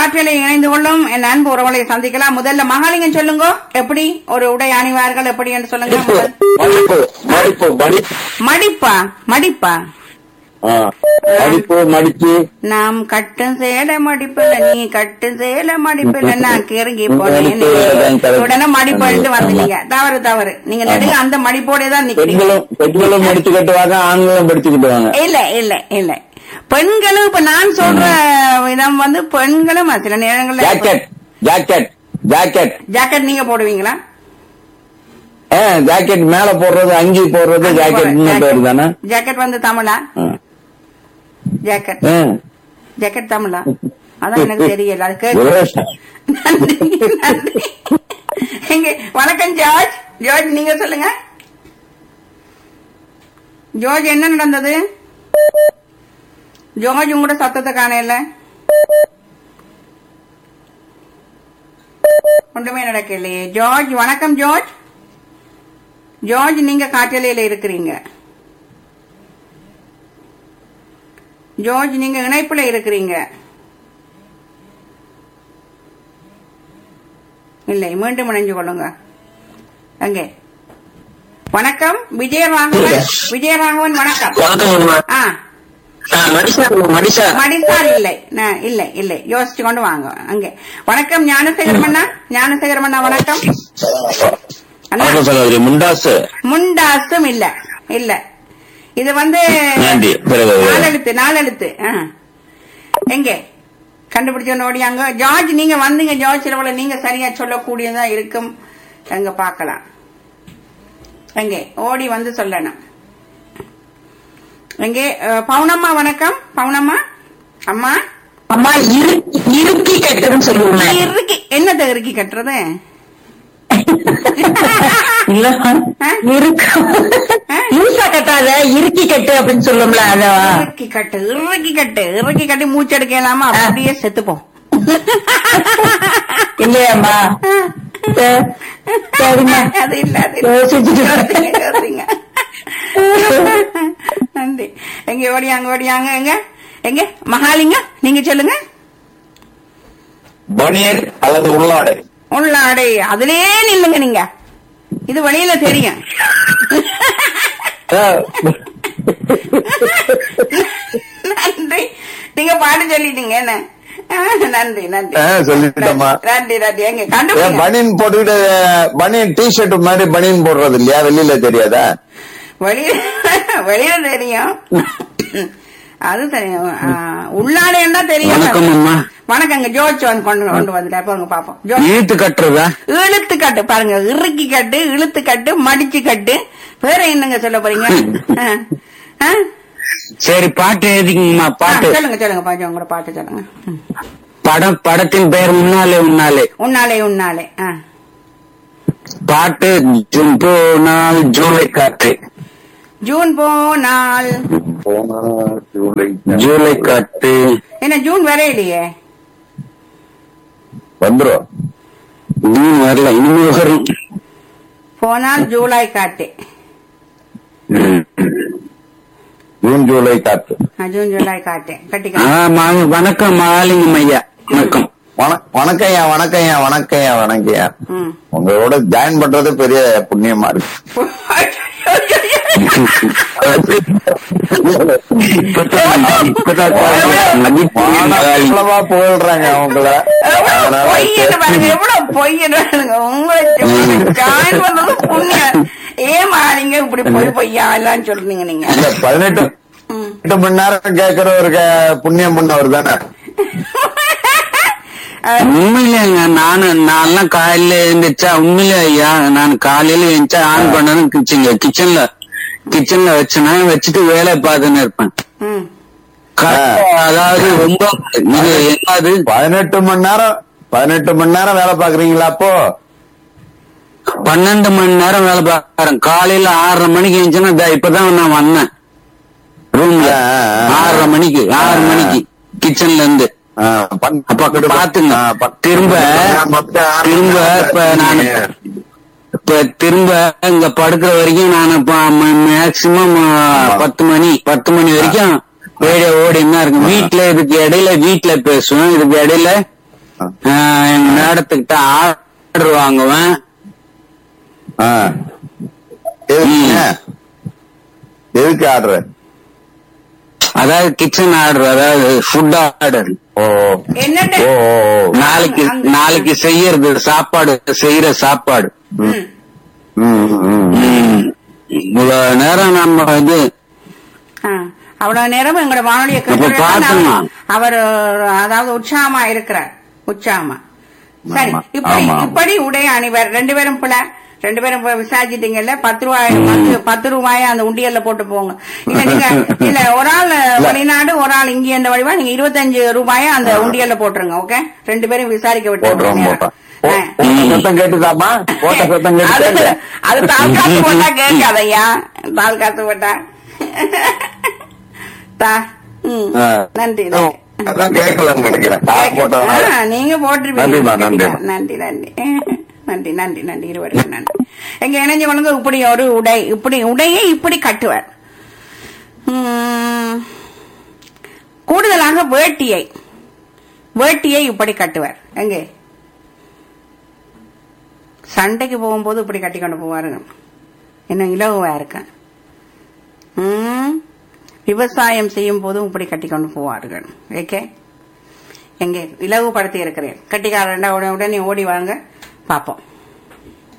காற்றிலே இணைந்து கொள்ளும் என் அன்பு உறவுகளை சந்திக்கலாம் முதல்ல மகாலிங்கம் சொல்லுங்க எப்படி ஒரு உடை அணிவார்கள் எப்படி என்று சொல்லுங்க மடிப்பு முதல். மடிப்பு மடிப்பு மடி மடிப்பா மடிப்பா ஆ, மடிப்பு மடிச்சு நாம் கட்டும் சேல மடிப்பில்ல நீ கட்டும் சேல மடிப்பில்ல நான் கிறங்கி போனேன் மடிப்பு, உடனே மடிப்பு வந்துட்டீங்க தவறு தவறு நீங்க நடுங்க அந்த மடிப்போட தான் நிக்கிறீங்க பெண்களும் பெண்களும் மடிச்சு கட்டுவாங்க ஆண்களும் படிச்சு கட்டுவாங்க இல்ல இல்ல இல்ல பெண்களும் இப்ப நான் சொல்ற விதம் வந்து பெண்களும் சில நேரங்கள்ல ஜாக்கெட் ஜாக்கெட் ஜாக்கெட் ஜாக்கெட் நீங்க போடுவீங்களா ஆ, ஜாக்கெட் மேல போடுறது அங்கி போடுறது ஜாக்கெட்னு பேரு தானே ஜாக்கெட் வந்து தமிழா ஆ. ஜாக்கெட் ஆ. ஜாக்கெட் தமிழா அதான் எனக்கு தெரியல அது கேட்க ஒரு- நன்றி நன்றி எங்க வணக்கம் ஜார்ஜ் ஜார்ஜ் நீங்க சொல்லுங்க ஜார்ஜ் என்ன நடந்தது ஜார்ஜ் உங்களோட சத்தத்தை காணையில ஒன்றுமே நடக்கலையே ஜார்ஜ் வணக்கம் ஜார்ஜ் ஜார்ஜ் நீங்க காற்றலையில இருக்கிறீங்க ஜார்ஜ் நீங்க இணைப்புல இருக்கிறீங்க இல்லை மீண்டும் இணைஞ்சு கொள்ளுங்க அங்கே வணக்கம் விஜயராகவன் விஜயராகவன் வணக்கம் வணக்கம் ஆ மடிசா மடிசா மடிசார் இல்லை நான் இல்லை இல்லை யோசிச்சு கொண்டு வாங்க அங்கே வணக்கம் ஞானசேகரம் அண்ணா ஞானசேகரம் அண்ணா வணக்கம் அண்ணா ஆமா சகோதரி முண்டாசு முண்டாசும் இல்ல இல்ல இது வந்து நன்றி பிறகு நாலெழுத்து நாலெழுத்து ஆ. எங்கே கண்டுபிடிச்ச ஓடியாங்க ஜார்ஜ் நீங்க வந்தீங்க ஜார்ஜ் சிலவள நீங்க சரியா சொல்லக்கூடியதா இருக்கும் எங்க பார்க்கலாம் எங்கே ஓடி வந்து சொல்லணும் எங்கே அஹ், பவுனம்மா வணக்கம் பவுனம்மா அம்மா அம்மா இரு- இறுக்கி கட்டுன்னு சொல்லுவோமே இறுக்கி என்னத்தை இறுக்கி கட்டுறது இல்ல ஆ? இருக்கு ஆ? லூசா கட்டாத இறுக்கி கட்டு அப்படின்னு சொல்லுவோம்ல அதவா இறுக்கி கட்டு இறுக்கி கட்டு இறுக்கி கட்டி மூச்செடுக்க இல்லாம அப்படியே செத்துப்போம் இல்லையாம்மா சரி, சரிம்மா அது இல்ல அது இல்ல. யோசிச்சுட்டு யோசிங்க, யோசிங்க. நன்றி எங்க ஓடியாங்க ஓடியாங்க எங்க எங்க மகாலிங்க நீங்க சொல்லுங்க பனியன் அல்லது உள்ளாடை உள்ளாடை அதுலயே நில்லுங்க நீங்க இது வெளியில தெரியும் ஆ, நன்றி நீங்க பாட்டு சொல்லிட்டீங்க என்ன ஆ, நன்றி நன்றி ஆ, சொல்லிட்டேம்மா. நன்றி நன்றி எங்க ஏன் கண்டுபிடிங்க பனியன் போட்டுக்கிட்டு பனியன் டி ஷர்ட் மாதிரி பனியன் போடுறது இல்லையா வெளியில தெரியாதா வெளியில வெளியில தெரியும் அது தெரியும் ஆ, உள்ளாடைன்னா தெரியும் வணக்கம் அம்மா. வணக்கங்க ஜோச் வந்து கொண்டு கொண்டு வந்துட்டேன் போங்க பாப்போம் ஜோச் இழுத்து கட்டுறதா இழுத்து கட்டு பாருங்க இறுக்கி கட்டு இழுத்து கட்டு மடிச்சு கட்டு வேற என்னங்க சொல்ல போறீங்க ஆ, ஆ? சரி பாட்டு எழுதிங்கம்மா ஆ, பாட்டு சொல்லுங்க சொல்லுங்க பாஜா உங்களோட பாட்டு சொல்லுங்க ம். படம் படத்தின் பெயர் முன்னாலே முன்னாலே உன்னாலே உன்னாலே ஆ. பாட்டு ஜூன் போனால் ஜூலை காற்று ஜூன் போனால் போனா ஜூலை ஜூலை காற்று என்ன ஜூன் வர இல்லையே வந்துரும் ஜூன் வரல இனிமே வரும் போனால் ஜூலை காட்டு ஜூன் ஜூலை காத்து ஆ, ஜூன் ஜூலை காட்டு கட்டிக்க ஆமா வணக்கம் மாலிங்கம் ஐயா வணக்கம் வண- வணக்கம்யா வணக்கம்யா வணக்கம்யா வணக்கம்யா ம் உங்களோட ஜாயின் பண்றது பெரிய புண்ணியமா இருக்கு இப்பதான் இப்பதான் மானவளவா புகழ்றாங்க அவங்கள அதனால பொய்யன்னு பாருங்க எவ்வளவு பொய்யன்னு பாருங்க உங்களை ஜாயின் பண்றது புண்ணியம் ஏமா நீங்க இப்படி பொய் பொய்யா எல்லாம் சொல்றீங்க நீங்க இந்த பதினெட்டு ம். எட்டு மணி நேரம் கேட்கறவருக்கு புண்ணியம் பண்ணவர் தானே உண்மையிலேங்க நானு நான்லாம் காலையில எழுந்திரிச்சா உண்மையிலே ஐயா நான் காலையில எழுந்திரிச்சா ஆன் பண்ணணும் கிச்சன்ல கிச்சன்ல கிச்சன்ல வச்சுனா வச்சுட்டு வேலை பார்த்துன்னு இருப்பேன் ம் கரெக்டா, அதாவது ரொம்ப இது என்னது பதினெட்டு மணி நேரம் பதினெட்டு மணி நேரம் வேலை பாக்குறீங்களா அப்போ பன்னெண்டு மணி நேரம் வேலை பார்க்கறேன் காலையில ஆறரை மணிக்கு எழுந்துச்சுன்னா இப்பதான் நான் வந்தேன் ரூம்ல ஆ, ஆ, ஆ. ஆறரை மணிக்கு ஆறு மணிக்கு கிச்சன்ல இருந்து ஆ, பன்- அப்ப பாத்துங்க ஆ, பன்- திரும்ப மொத்தம் ஆறு திரும்ப மணி இப்ப நேரம் நான் இப்ப திரும்ப இங்க படுக்கிற வரைக்கும் நான் மேக்சிமம் பத்து மணி பத்து மணி வரைக்கும் ரேடியோ ஓடினா இருக்கு வீட்டுல இதுக்கு இடையில வீட்டுல பேசுவேன் இதுக்கு இடையில மேடத்துக்கிட்ட ஆர்டர் வாங்குவேன் ஆ. எதுக்குங்க? எதுக்கு ஆர்டர் அதாவது கிச்சன் ஆர்டர் அதாவது ஃபுட் ஆர்டர் ஓ என்னட்ட ஓ ஓ, ஓ. நாளைக்கு அங்க- நாளைக்கு செய்யறது சாப்பாடு செய்யற சாப்பாடு ம். ம், ம், ம். ம். இவ்வளவு நேரம் நம்ம இது ஆ, அவ்வளவு நேரம் எங்களோட வானொலியை இப்ப கேட்டுட்டு பாத்துமா. அவர் அதாவது உற்சாகமா இருக்கிறார் உற்சாகமா சரி ஆமா, இப்படி ஆமா, ஆமா. இப்படி உடை அணிவர் ரெண்டு பேரும் போல ரெண்டு பேரும் போய் விசாரிச்சிட்டீங்கல்ல பத்து ரூபாய் பத்து பத்து ரூபாய அந்த உண்டியல்ல போட்டு போங்க இல்ல நீங்க இல்ல ஒரு ஆள் வெளிநாடு ஒரு ஆள் இங்க இந்த வழிவா நீங்க இருபத்தஞ்சு ரூபாய அந்த உண்டியல்ல போட்டுருங்க ஓகே ரெண்டு பேரும் விசாரிக்க போட்டுறோம் விட்டு போட்டோம் போ- போட்ட சத்தம் கேட்டுதாமா போட்ட சத்தம் அது கேட்டு அது தால் காசு போட்டா கேட்காதையா தால் காசு போட்டா தா ம். ஆ. நன்றி நன்றி அதான் கேட்கலன்னு நினைக்கிறேன் காசு போட்டதுனால ஆ, நீங்க போட்டிருப்பீங்க நன்றிம்மா, நன்றிம்மா. நன்றி நன்றி நன்றி நன்றி நன்றி இருவருக்கும் நன்றி எங்க இணைஞ்சவனுக்கு இப்படி ஒரு உடை இப்படி உடையை இப்படி கட்டுவார் ம், கூடுதலாக வேட்டியை வேட்டியை இப்படி கட்டுவார் எங்கே சண்டைக்கு போகும்போது இப்படி கட்டி கொண்டு போவாருங்க இன்னும் இலகுவா இருக்கேன் ம், விவசாயம் செய்யும் போதும் இப்படி கட்டி கொண்டு போவார்கள் ஓகே எங்கே இலகுபடுத்தி இருக்கிறேன் கட்டிக்காரன் உடனே உடனே ஓடி வாங்க பார்ப்போம்